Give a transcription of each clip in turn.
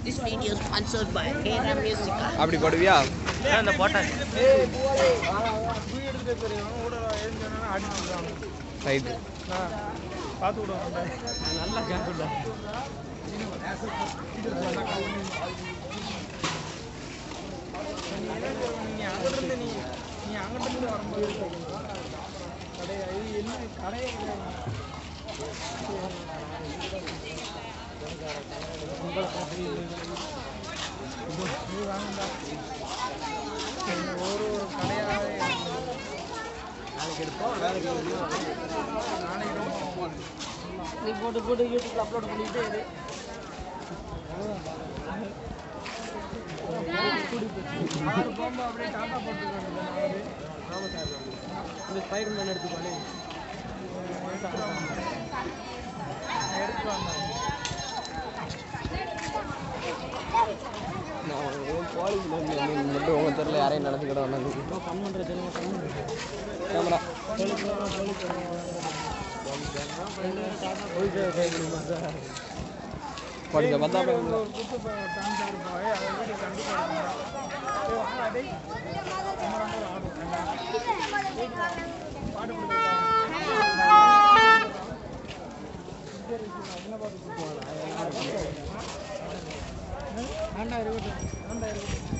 This video is sponsored by Hera Musica. அப்படி போடுவியா அந்த போட்டேன் ரைட்டு பார்த்து விடுவாங்க நல்லா கேட்கல நீ அங்கிட்டிருந்து நீ நீ அங்கிட்டிருந்து வரும்போது கடை இது என்ன கடையே கிடையாது நீ வாங்கடா ஒரு ஒரு கடையாக நாளைக்கு எடுப்போம் நாளைக்கு நாளைக்கு எடுப்போம் நீ போட்டு போட்டு யூடியூப்ல அப்லோட் பண்ணிட்டு இரு. ஆறு போகும்போது அப்படியே டாட்டா போட்டுருக்காங்க நாலு ஆமா சார் இந்த ஸ்பைடர் மேன் எடுத்து பண்ணி எடுத்து வந்தாங்க நான் போலீஸ் மட்டும் உங்க தெருல யாரையும் நடந்துக்கிட வந்தாங்க கண் பண்ணுறது கண் பண்ணுறது கேமரா போடுங்க பார்த்தா ஒரு ஒரு குத்து டான்ஸ் ஆடுப்பாங்க அதை வீடு கண்டிப்பாக வாங்க டேய் கேமரா கூட ஆடும் பாட்டு கொடுத்துருக்காங்க ஆண்டா இருக்கட்டும் ஆண்டா இருக்கட்டும்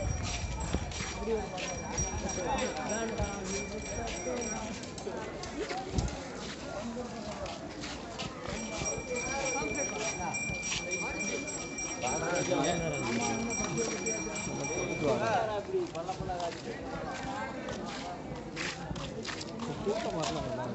தூக்கம் வரலாம்